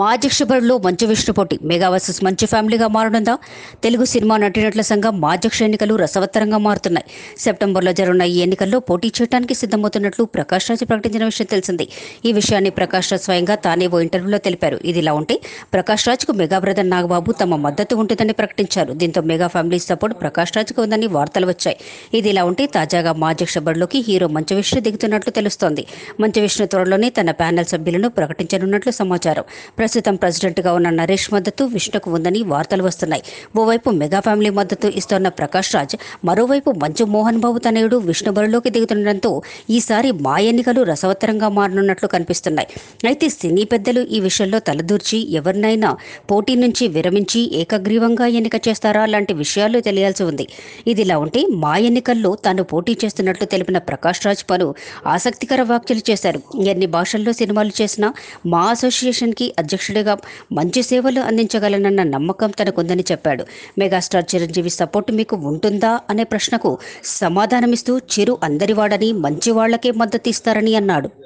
మా అధ్యక్ష బరిలో మంచు విష్ణు పోటీ మెగా వర్సెస్ మంచు ఫ్యామిలీగా మారనుందా తెలుగు సినిమా నటినట్ల సంఘం మా అధ్యక్ష ఎన్నికలు రసవత్తరంగా మారుతున్నాయి సెప్టెంబర్లో జరగనున్న ఈ ఎన్నికల్లో పోటీ చేయడానికి సిద్ధమవుతున్నట్లు ప్రకాష్ రాజ్ ప్రకటించిన విషయం తెలిసింది ఈ విషయాన్ని ప్రకాష్ రాజ్ స్వయంగా తానే ఓ ఇంటర్వ్యూలో తెలిపారు ఇదిలా ఉంటే ప్రకాష్ రాజ్కు మెగా బ్రదర్ నాగబాబు తమ మద్దతు ఉంటుందని ప్రకటించారు దీంతో మెగా ఫ్యామిలీ సపోర్ట్ ప్రకాష్ రాజ్కు ఉందని వార్తలు వచ్చాయి ఇదిలా ఉంటే తాజాగా మా అధ్యక్ష బరిలోకి హీరో మంచు విష్ణు దిగుతున్నట్లు తెలుస్తోంది మంచు విష్ణు త్వరలోనే తన ప్యానెల్ సభ్యులను ప్రకటించనున్నట్లు సమాచారం ప్రస్తుతం ప్రెసిడెంట్గా ఉన్న నరేష్ మద్దతు విష్ణుకు ఉందని వార్తలు వస్తున్నాయి ఓవైపు మెగా ఫ్యామిలీ మద్దతు ఇస్తోన్న ప్రకాష్ రాజ్ మరోవైపు మంచు మోహన్ బాబు తనయుడు విష్ణు బరిలోకి దిగుతుండటంతో ఈసారి మా ఎన్నికలు రసవత్తరంగా మారనున్నట్లు కనిపిస్తున్నాయి అయితే సినీ పెద్దలు ఈ విషయంలో తలదూర్చి ఎవరినైనా పోటీ నుంచి విరమించి ఏకగ్రీవంగా ఎన్నిక చేస్తారా లాంటి విషయాలు తెలియాల్సి ఉంది ఇదిలా ఉంటే మా ఎన్నికల్లో తాను పోటీ చేస్తున్నట్లు తెలిపిన ప్రకాష్ రాజ్ పలు ఆసక్తికర వ్యాఖ్యలు చేశారు ఎన్ని భాషల్లో సినిమాలు చేసినా మా అసోసియేషన్కి అధ్యక్షుడిగా మంచి సేవలు అందించగలనన్న నమ్మకం తనకుందని చెప్పాడు మెగాస్టార్ చిరంజీవి సపోర్ట్ మీకు ఉంటుందా అనే ప్రశ్నకు సమాధానమిస్తూ చిరు అందరివాడని మంచి వాళ్లకే మద్దతు ఇస్తారని అన్నాడు